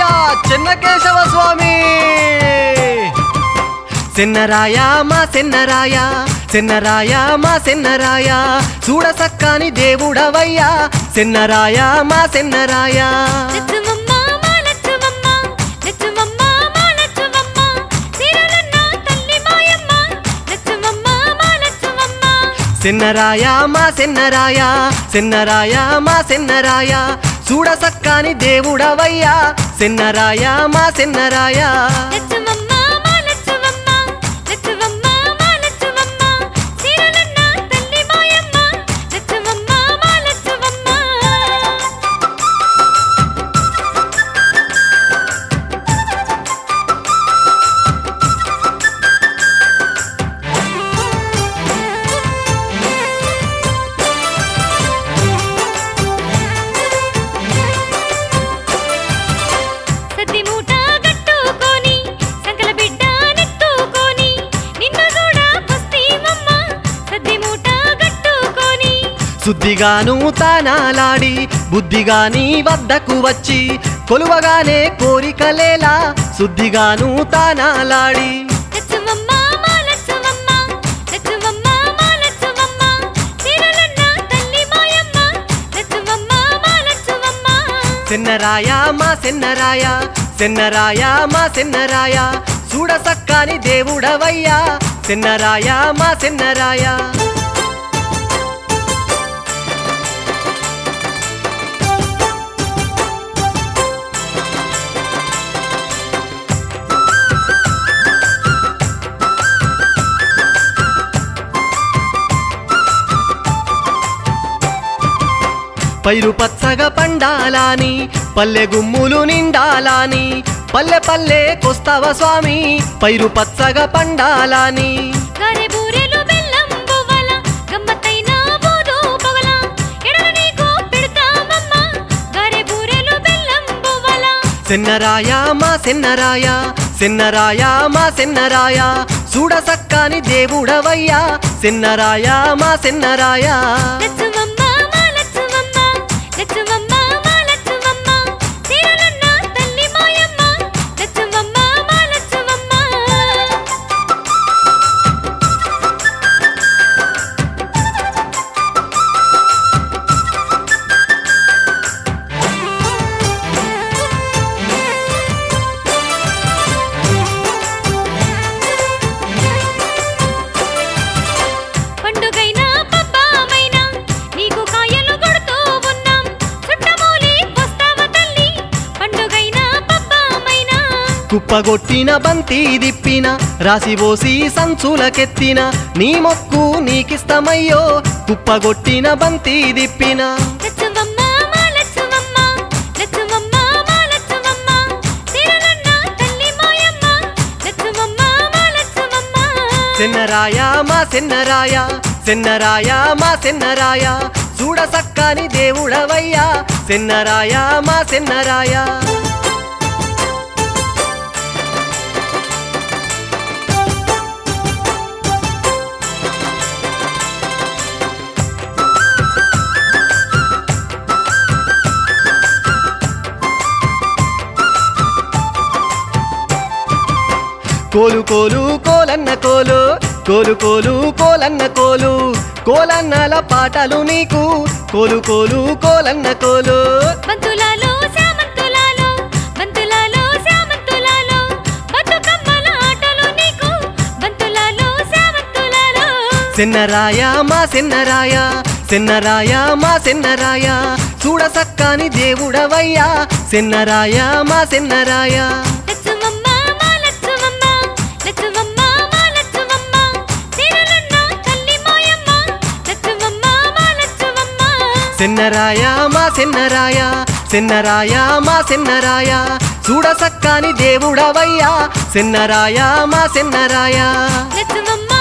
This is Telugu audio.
చెన్నకేశవ స్వామి సెన్నరాయ మా సెన్నరాయ సెన్నరాయ మా సెన్నరాయ చూడ సక్కాని దేవుడవయ్యా సెన్నరాయ మా సెన్నరాయ లచ్చమమ్మ మా లచ్చమమ్మ లచ్చమమ్మ మా లచ్చమమ్మ సిరలన్న తల్లి మాయమ్మ లచ్చమమ్మ మా లచ్చమమ్మ సెన్నరాయ మా సెన్నరాయ సెన్నరాయ మా సెన్నరాయ చూడ సక్కాని దేవుడవయ్యా సెన్నరాయ మా సెన్నరాయ లచ్చమమ్మ మా లచ్చమమ్మ లచ్చమమ్మ మా లచ్చమమ్మ సిరలన్న తల్లి మాయమ్మ లచ్చమమ్మ మా లచ్చమమ్మ సద్ది మూట గట్టుకొని సంకల బిడ్డ నెత్తుకొని నిన్ను చూడ పస్తీమమ్మ సద్ది మూట గట్టుకొని శుద్ధిగాను తానాలాడి బుద్ధిగాని వద్దకు వచ్చి కొలువగానే కోరికలేలా శుద్ధిగాను తానాలాడి లచ్చమమ్మ మా లచ్చమమ్మ లచ్చమమ్మ మా లచ్చమమ్మ సిరలన్న తల్లి మాయమ్మ లచ్చమమ్మ మా లచ్చమమ్మ సెన్నరాయ మా సెన్నరాయ సెన్నరాయ మా సెన్నరాయ చూడ సక్కాని దేవుడవయ్యా సెన్నరాయ మా సెన్నరాయ పైరు పచ్చగా పండాలాని పల్లె గుమ్ములు నిండాలాని పల్లె పల్లె కొస్తావ స్వామి పైరు పచ్చగా పండాలాని గారె బూరెలు బెల్లం బువ్వల గమ్మత్తైన బూదు పొగల ఎడల నీకు పెడతామమ్మ గారె బూరెలు బెల్లం బువ్వల సెన్నరాయ మా సెన్నరాయ సెన్నరాయ మా సెన్నరాయ చూడ సక్కాని దేవుడవయ్యా సెన్నరాయ మా సెన్నరాయ లచ్చమమ్మ మా లచ్చమమ్మ లచ్చమమ్మ మా లచ్చమమ్మ సిరలన్న తల్లి మాయమ్మ లచ్చమమ్మ మా లచ్చమమ్మ పండుగైన పబ్బామైనా నీకు కాయలు కొడుతూ ఉన్నాం చుట్టమూలి వస్తావ తల్లి పండుగైన పబ్బామైనా కుప్పగొట్టిన బంతి దిప్పిన రాసిబోసి సంచులకెత్తిన నీ మొక్కు నీకిస్తమయ్యో కుప్పగొట్టిన బంతి దిప్పిన లచ్చమమ్మ మా లచ్చమమ్మ లచ్చమమ్మ మా లచ్చమమ్మ సిరలన్న తల్లి మాయమ్మ లచ్చమమ్మ మా లచ్చమమ్మ సెన్నరాయ మా సెన్నరాయ సెన్నరాయ మా సెన్నరాయ చూడ సక్కాని దేవుడవయ్యా సెన్నరాయ మా సెన్నరాయ కోలు కోలు కోలన్న కోలు కోలు కోలు కోలన్న కోలు కోలన్నల పాటలు నీకు కోలు కోలు కోలన్న కోలు బంతులాలో శామంతులాలో బంతులాలో శామంతులాలో బతుకమ్మల ఆటలు నీకు బంతులాలో శామంతులాలో సెన్నరాయ మా సెన్నరాయ సెన్నరాయ మా సెన్నరాయ చూడ సక్కాని దేవుడవయ్యా సెన్నరాయ మా సెన్నరాయ లచ్చమమ్మ మా లచ్చమమ్మ లచ్చమమ్మ మా లచ్చమమ్మ సిరలన్న తల్లి మాయమ్మ లచ్చమమ్మ మా లచ్చమమ్మ సెన్నరాయ మా సెన్నరాయ సెన్నరాయ మా సెన్నరాయ చూడ సక్కాని దేవుడవయ్యా సెన్నరాయ మా సెన్నరాయ లచ్చమమ్మ